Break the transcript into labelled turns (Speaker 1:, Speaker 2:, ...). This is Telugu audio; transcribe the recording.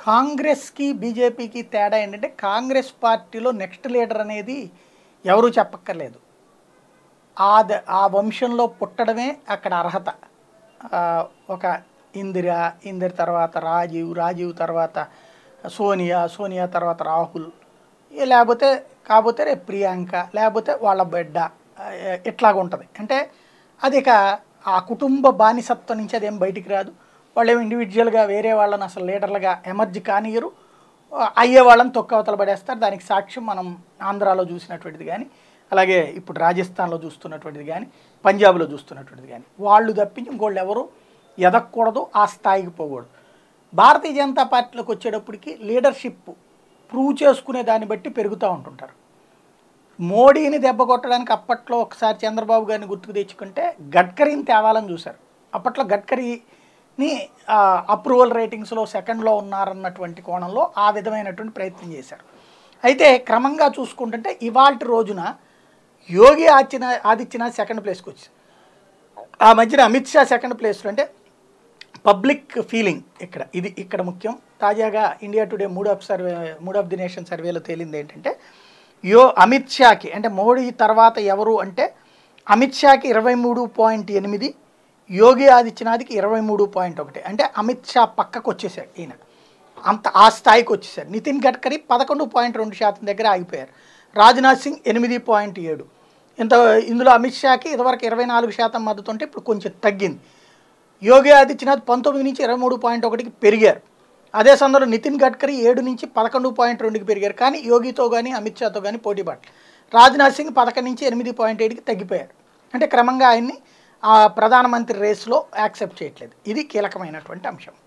Speaker 1: కాంగ్రెస్కి బీజేపీకి తేడా ఏంటంటే కాంగ్రెస్ పార్టీలో నెక్స్ట్ లీడర్ అనేది ఎవరూ చెప్పక్కర్లేదు ఆ ద- ఆ వంశంలో పుట్టడమే అక్కడ అర్హత ఆ, ఒక ఇందిర ఇందిర తర్వాత రాజీవ్ రాజీవ్ తర్వాత సోనియా సోనియా తర్వాత రాహుల్ ఏ లేకపోతే కాకపోతే రేపు ప్రియాంక లేకపోతే వాళ్ళ బిడ్డ ఆ, ఇట్లాగ ఉంటుంది అంటే అది ఇక ఆ కుటుంబ బానిసత్వం నుంచి అదేం బయటికి రాదు వాళ్ళు ఏమి ఇండివిజువల్గా వేరే వాళ్ళని అసలు లీడర్లుగా ఎమర్జ్ కానియరు అయ్యే వాళ్ళని తొక్కవతలు పడేస్తారు దానికి సాక్ష్యం మనం ఆంధ్రాలో చూసినటువంటిది కానీ అలాగే ఇప్పుడు రాజస్థాన్లో చూస్తున్నటువంటిది కానీ పంజాబ్లో చూస్తున్నటువంటిది కానీ వాళ్ళు తప్పించి ఇంకోళ్ళు ఎవరు ఎదగకూడదు ఆ స్థాయికి పోకూడదు భారతీయ జనతా పార్టీలోకి వచ్చేటప్పటికి లీడర్షిప్ ప్రూవ్ చేసుకునే దాన్ని బట్టి పెరుగుతూ ఉంటుంటారు మోడీని దెబ్బ కొట్టడానికి అప్పట్లో ఒకసారి చంద్రబాబు గారిని గుర్తుకు తెచ్చుకుంటే గడ్కరీని తేవాలని చూశారు అప్పట్లో గడ్కరీని అప్రూవల్ రేటింగ్స్లో సెకండ్లో ఉన్నారన్నటువంటి కోణంలో ఆ విధమైనటువంటి ప్రయత్నం చేశారు అయితే క్రమంగా చూసుకుంటుంటే ఇవాళ రోజున యోగి ఆదిత్య ఆదిత్యనాథ్ సెకండ్ ప్లేస్కి వచ్చారు ఆ మధ్యన అమిత్ షా సెకండ్ ప్లేస్లో అంటే పబ్లిక్ ఫీలింగ్ ఇక్కడ ఇది ఇక్కడ ముఖ్యం తాజాగా India Today mood of survey mood of the nation సర్వేలో తేలింది ఏంటంటే యో అమిత్ షాకి అంటే మోడీ తర్వాత ఎవరు అంటే అమిత్ షాకి ఇరవై మూడు పాయింట్ ఎనిమిది యోగి ఆదిత్యనాథ్కి ఇరవై మూడు పాయింట్ ఒకటి అంటే అమిత్ షా పక్కకు వచ్చేసాడు ఈయన అంత ఆ స్థాయికి వచ్చేసారు నితిన్ గడ్కరీ పదకొండు పాయింట్ రెండు శాతం దగ్గర ఆగిపోయారు రాజ్నాథ్ సింగ్ ఎనిమిది పాయింట్ ఏడు ఇంత ఇందులో అమిత్ షాకి ఇదివరకు ఇరవై నాలుగు శాతం మద్దతు ఉంటే ఇప్పుడు కొంచెం తగ్గింది యోగి ఆదిత్యనాథ్ పంతొమ్మిది నుంచి ఇరవై మూడు పాయింట్ ఒకటికి పెరిగారు అదే సందర్భంలో నితిన్ గడ్కరీ ఏడు నుంచి పదకొండు పాయింట్ రెండుకి పెరిగారు కానీ యోగితో కానీ అమిత్ షాతో కానీ పోటీ పడలేదు రాజ్నాథ్ సింగ్ పదకొండు నుంచి ఎనిమిది పాయింట్ ఏడుకి తగ్గిపోయారు అంటే క్రమంగా ఆయన్ని ఆ ప్రధానమంత్రి రేస్లో యాక్సెప్ట్ చేయట్లేదు ఇది కీలకమైనటువంటి అంశం